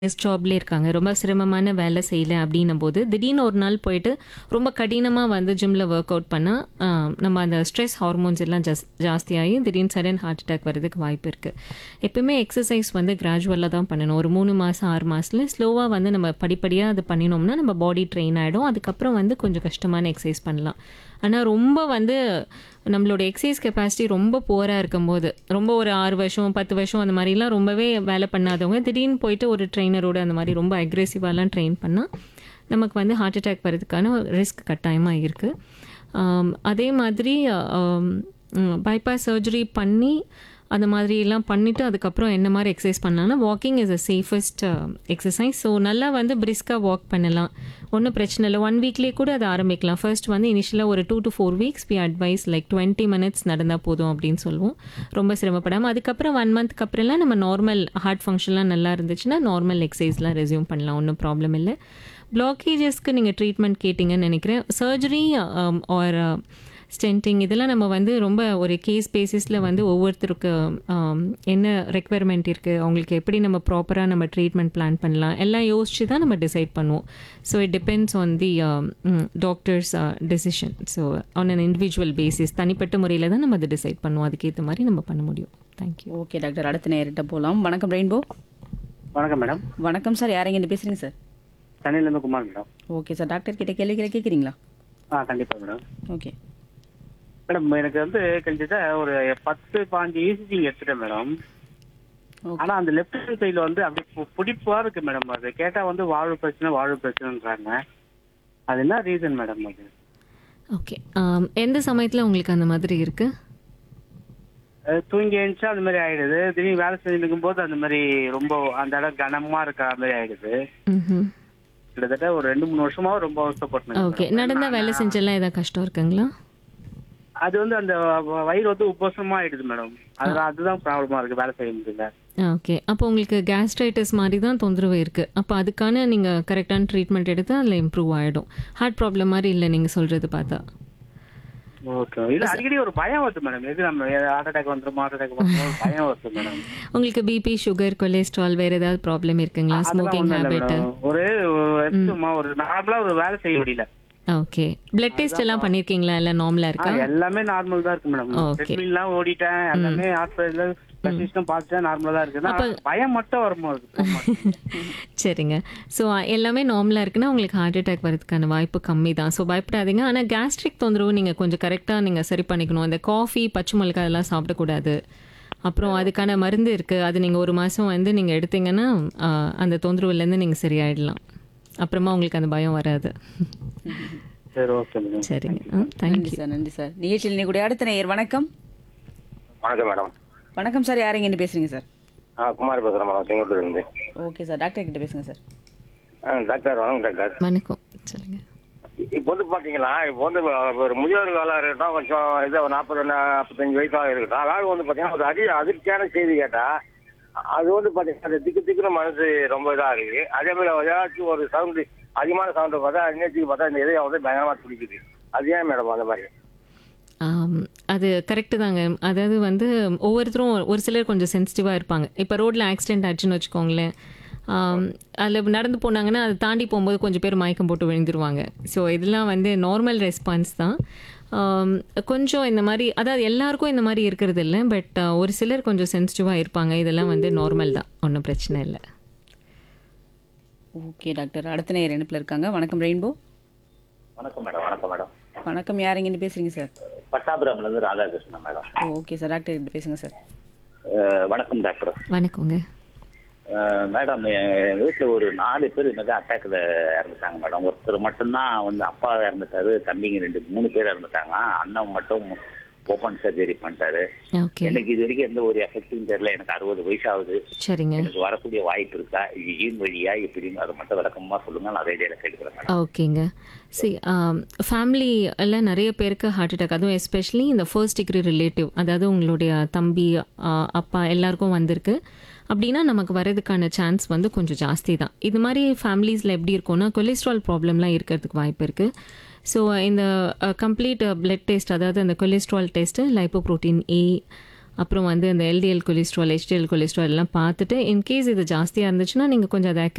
Desk ஜாப்லேயே இருக்காங்க ரொம்ப சிரமமான வேலை செய்யல அப்படின்னும் போது திடீர்னு ஒரு நாள் போயிட்டு ரொம்ப கடினமாக வந்து ஜிம்மில் ஒர்க் அவுட் பண்ணால் நம்ம அந்த ஸ்ட்ரெஸ் ஹார்மோன்ஸ் எல்லாம் ஜாஸ் ஜாஸ்தியாகி திடீர்னு சடன் ஹார்ட் அட்டாக் வரதுக்கு வாய்ப்பு இருக்குது எப்பயுமே எக்ஸசைஸ் வந்து கிராஜுவலாக தான் பண்ணணும் ஒரு மூணு மாதம் ஆறு மாதத்துல ஸ்லோவாக வந்து நம்ம படிப்படியாக அது பண்ணினோம்னா நம்ம பாடி ட்ரெயின் ஆகிடும் அதுக்கப்புறம் வந்து கொஞ்சம் கஷ்டமான எக்ஸசைஸ் பண்ணலாம் ஆனால் ரொம்ப வந்து நம்மளோட எக்ஸசைஸ் கெப்பாசிட்டி ரொம்ப புவராக இருக்கும்போது ரொம்ப ஒரு ஆறு வருஷம் பத்து வருஷம் அந்த மாதிரிலாம் ரொம்பவே வேலை பண்ணாதவங்க திடீர்னு போயிட்டு ஒரு ட்ரெயினரோட அந்த மாதிரி ரொம்ப அக்ரெசிவாலாம் ட்ரெயின் பண்ணால் நமக்கு வந்து ஹார்ட் அட்டாக் வரதுக்கான ரிஸ்க் கட்டாயமாக இருக்குது அதே மாதிரி பைபாஸ் சர்ஜரி பண்ணி அந்த மாதிரிலாம் பண்ணிவிட்டு அதுக்கப்புறம் என்ன மாதிரி எக்ஸசைஸ் பண்ணலாம்னா walking is a safest exercise so நல்லா வந்து பிரிஸ்காக வாக் பண்ணலாம் ஒன்றும் பிரச்சனை இல்லை ஒன் வீக்லேயே கூட அதை ஆரம்பிக்கலாம் ஃபர்ஸ்ட் வந்து இனிஷியலாக ஒரு two to four weeks be advise like twenty minutes நடந்தால் போதும் அப்படின்னு சொல்லுவோம் ரொம்ப சிரமப்படாமல் அதுக்கப்புறம் ஒன் மந்த்க்கு அப்புறம்லாம் நம்ம நார்மல் ஹார்ட் ஃபங்க்ஷன்லாம் நல்லா இருந்துச்சுன்னா நார்மல் எக்ஸசைஸ்லாம் ரெஸ்யூம் பண்ணலாம் ஒன்றும் ப்ராப்ளம் இல்லை பிளாக்கேஜஸ்க்கு நீங்கள் ட்ரீட்மெண்ட் கேட்டிங்கன்னு நினைக்கிறேன் சர்ஜரி ஆர் ஸ்டென்டிங் இதெல்லாம் நம்ம வந்து ரொம்ப ஒரு கேஸ் பேசிஸில் வந்து ஒவ்வொருத்தருக்கு ஆம், என்ன ரெக்குவயர்மெண்ட் இருக்குது அவங்களுக்கு எப்படி நம்ம ப்ராப்பராக நம்ம ட்ரீட்மெண்ட் பிளான் பண்ணலாம் எல்லாம் யோசிச்சு தான் நம்ம டிசைட் பண்ணுவோம் so it depends on the doctor's decision so on an individual basis தனிப்பட்ட முறையில் தான் நம்ம அதை டிசைட் பண்ணுவோம் அதுக்கேற்ற மாதிரி நம்ம பண்ண முடியும் தேங்க்யூ ஓகே டாக்டர் அடுத்த நேரிட்ட போகலாம் வணக்கம் ரெயின்போ வணக்கம் மேடம் வணக்கம் சார் யாரைங்க இருந்து பேசுறீங்க சார் சென்னையிலேருந்து Kumar madam okay sir doctor கிட்ட கேள்விகளை கேட்குறீங்களா ஆ கண்டிப்பாக மேடம் ஓகே மேடம் எனக்கு வந்து கிட்டத்தட்ட ஒரு பத்து பாஞ்சு ஈசிஜிங் எடுத்துட்டேன் மேடம் ஓகே ஆனால் அந்த லெஃப்ட் ஹேண்ட் சைடில் வந்து அப்படியே பு- பிடிப்பா இருக்கு மேடம் அது கேட்டால் வந்து வாழ்வு பிரச்சனை வாழ்வு பிரச்சனைன்றாங்க அது என்ன ரீசன் மேடம் அது ஓகே எந்த சமயத்தில் உங்களுக்கு அந்த மாதிரி இருக்குது அது தூங்கி எழுந்துச்சா அந்த மாதிரி ஆயிடுது திடீர்னு வேலை செஞ்சுட்டு இருக்கும்போது அந்த மாதிரி ரொம்ப அந்த இடம் கனமா இருக்கிற மாதிரி ஆயிடுது ம் கிட்டத்தட்ட ஒரு ரெண்டு மூணு வருஷமா ரொம்ப அவசரப்பட்டேன் ஓகே நடந்தா வேலை செஞ்செல்லாம் ஏதாவது கஷ்டம் இருக்குங்களா அது வந்து அந்த வ- வயிறு வந்து உபோசமா ஆயிடுது மேடம் அதுதான் அதுதான் ப்ராப்ளமா இருக்கு வேலை செய்ய முடியல ஓகே அப்போ உங்களுக்கு கேஸ்ட்ரைட்டிஸ் மாதிரி தான் தொந்தரவு இருக்குது அப்போ அதுக்கான நீங்கள் கரெக்டான ட்ரீட்மெண்ட் எடுத்து அதில் இம்ப்ரூவ் ஆகிடும் ஹார்ட் ப்ராப்ளம் மாதிரி இல்லை நீங்கள் சொல்கிறது பார்த்தா ஓகே இல்ல அடிக்கடி ஒரு பயம் வருது மேடம் எது நம்ம ஹார்ட் அட்டாக் வந்துரும் ஹார்ட் அட்டாக் வந்துரும் ஒரு பயம் வருது மேடம் உங்களுக்கு பிபி சுகர் கொலஸ்ட்ரால் வேறு ஏதாவது ப்ராப்ளம் இருக்குங்களா அதெல்லாம் ஸ்மோக்கிங் ஒண்ணும் இல்ல ஹேபிட் மேடம். ஒரு ஒரு சும்மா ஒரு நார்மலா ஒரு வேலை செய்ய முடியல ஓகே பிளட் டெஸ்ட் எல்லாம் பண்ணியிருக்கீங்களா எல்லாம் நார்மலாக ஆ, இருக்கா எல்லாமே நார்மல் தான் இருக்கு மேடம் Okay. ட்ரெட்மில்லாம் ஓடிட்டேன் எல்லாமே ஹாஸ்பிட்டல் சிஸ்டம் பார்த்துட்டேன் நார்மலா தான் இருக்கு ஆனா பயம் மட்டும் வரும்போது சரிங்க ஸோ எல்லாமே நார்மலாக இருக்குன்னா உங்களுக்கு ஹார்ட் அட்டாக் வரதுக்கான வாய்ப்பு கம்மி தான் ஸோ பயப்படாதீங்க ஆனால் கேஸ்ட்ரிக் தொந்தரவு நீங்கள் கொஞ்சம் கரெக்டாக நீங்கள் சரி பண்ணிக்கணும் இந்த காஃபி பச்சை மிளகாய் அதெல்லாம் சாப்பிடக்கூடாது அப்புறம் அதுக்கான மருந்து இருக்குது அது நீங்கள் ஒரு மாதம் வந்து நீங்கள் எடுத்தீங்கன்னா ஆ, அந்த தொந்தரவுலேருந்து நீங்கள் சரியாயிடலாம் அப்புறமா உங்களுக்கு அந்த பயம் வராது சரி ஓகே மேடம் சரிங்க நன்றி தேங்க்யூ சார் நன்றி சார் நிகழ்ச்சியில் நீ கூட அடுத்த நேயர் வணக்கம் வணக்கம் மேடம் வணக்கம் சார் யாரைங்க இருந்து பேசுறீங்க சார் ஆ குமார் பேசுகிறேன் மேடம் செங்கோட்டூர்லேருந்து ஓகே சார் டாக்டர் கிட்ட பேசுங்க சார் ஆ டாக்டர் வணக்கம் டாக்டர் வணக்கம் சொல்லுங்கள் இப்போ வந்து பார்த்தீங்களா இப்போ வந்து ஒரு முதியோர் காலம் இருக்கட்டும் கொஞ்சம் இது ஒரு நாற்பது நாற்பத்தஞ்சு வயசாக இருக்கட்டும் அதாவது வந்து பார்த்தீங்கன்னா ஒரு அடி அதிர்ச்சியான செய்தி கேட்டால் அது வந்து பார்த்தீங்கன்னா அது திக்கு திக்குன்னு மனசு ரொம்ப இதாக இருக்குது அதே மாதிரி ஏதாச்சும் ஒரு சவுண்டு அதிகமான சவுண்டை பார்த்தா நேற்றுக்கு பார்த்தா இந்த இதயம் வந்து பயங்கரமாக துடிக்குது அது ஏன் மேடம் அந்த மாதிரி ஆம், அது கரெக்டு தாங்க அதாவது வந்து ஒவ்வொருத்தரும் ஒரு- ஒரு சிலர் கொஞ்சம் சென்சிட்டிவாக இருப்பாங்க இப்போ ரோட்டில் ஆக்சிடென்ட் ஆச்சுன்னு வச்சுக்கோங்களேன் அதில் நடந்து போனாங்கன்னா அதை தாண்டி போகும்போது கொஞ்சம் பேர் மயக்கம் போட்டு விழுந்துருவாங்க ஸோ இதெல்லாம் வந்து நார்மல் ரெஸ்பான்ஸ் தான் ஆம், கொஞ்சம் இந்த மாதிரி அதாவது எல்லாருக்கும் இந்த மாதிரி இருக்கிறது இல்லை பட் ஒரு சிலர் கொஞ்சம் சென்சிட்டிவாக இருப்பாங்க இதெல்லாம் வந்து நார்மல் தான் ஒன்றும் பிரச்சனை இல்லை ஓகே டாக்டர் அடுத்த நேயர் இணைப்பில் இருக்காங்க வணக்கம் ரெயின்போ வணக்கம் மேடம் வணக்கம் மேடம் வணக்கம் யாரைங்க இருந்து பேசுறீங்க சார் பட்டாபுரம்லேருந்து Radhakrishnan madam okay sir doctor கிட்ட பேசுங்க சார் வணக்கம் டாக்டர் வணக்கங்க அஹ் மேடம் எங்கள் வீட்டில் ஒரு நாலு பேர் இந்த மாதிரி அட்டாக்கில் இறந்துட்டாங்க மேடம் ஒருத்தர் மட்டும்தான் வந்து அப்பா இறந்துட்டாரு தம்பிங்க ரெண்டு மூணு பேர் இறந்துட்டாங்க அண்ணன் மட்டும் ஓப்பன் சர்ஜரி பண்ணிட்டாரு ஓகே எனக்கு இது வரைக்கும் எந்த ஒரு எஃபெக்டும் தெரியல எனக்கு அறுபது வயசு ஆகுது சரிங்க எனக்கு வரக்கூடிய வாய்ப்பு இருக்கா இது ஈன் வழியா எப்படின்னு அதை மட்டும் விளக்கமா சொல்லுங்க நான் ரேடியோல கேட்கிறேன் மேடம் ஓகேங்க சி ஃபேமிலி எல்லாம் நிறைய பேருக்கு ஹார்ட் அட்டாக் அதுவும் எஸ்பெஷலி இந்த ஃபர்ஸ்ட் டிகிரி ரிலேட்டிவ் அதாவது உங்களுடைய தம்பி ஆ, அப்பா எல்லாருக்கும் வந்திருக்கு அப்படின்னா நமக்கு வரதுக்கான சான்ஸ் வந்து கொஞ்சம் ஜாஸ்தி தான் இது மாதிரி ஃபேமிலிஸில் எப்படி இருக்கும்னா கொலஸ்ட்ரால் ப்ராப்ளம்லாம் இருக்கிறதுக்கு வாய்ப்பு இருக்குது ஸோ இந்த கம்ப்ளீட் பிளட் டெஸ்ட் அதாவது அந்த கொலஸ்ட்ரால் டெஸ்ட்டு லைப்போப்ரோட்டீன் ஏ அப்புறம் வந்து அந்த எல்டிஎல் கொலஸ்ட்ரால் ஹெச்டிஎல் கொலஸ்ட்ரால் எல்லாம் பார்த்துட்டு இன்கேஸ் இது ஜாஸ்தியாக இருந்துச்சுன்னா நீங்கள் கொஞ்சம் அதை